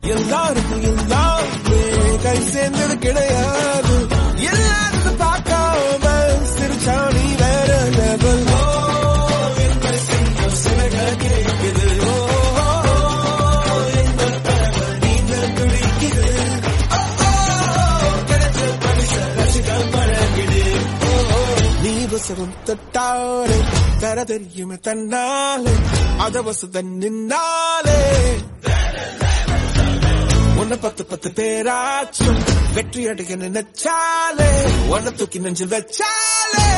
எல்லாருக்கும் எல்லாமே கை சேர்ந்தது கிடையாது எல்லாரும் பார்க்காம சிரிச்சா நீ வேற level. ஓ, என் மனசில் சிறக கேட்குது. ஓ, என் கனவு நீங்க துடிக்குது. ஓ, ஓ, கிடைச்ச பரிசு ரசிக்க பழகிடு. ஓ, ஓ, நீ வசவம் தொட்டாலே தர தெரியுமே தன்னாலே அத வசதன் நின்னாலே உன்னை பத்து பத்து பேராச்சும் வெற்றி அடைய நினைச்சாலே உன்னை தூக்கி நெஞ்சில் வச்சாலே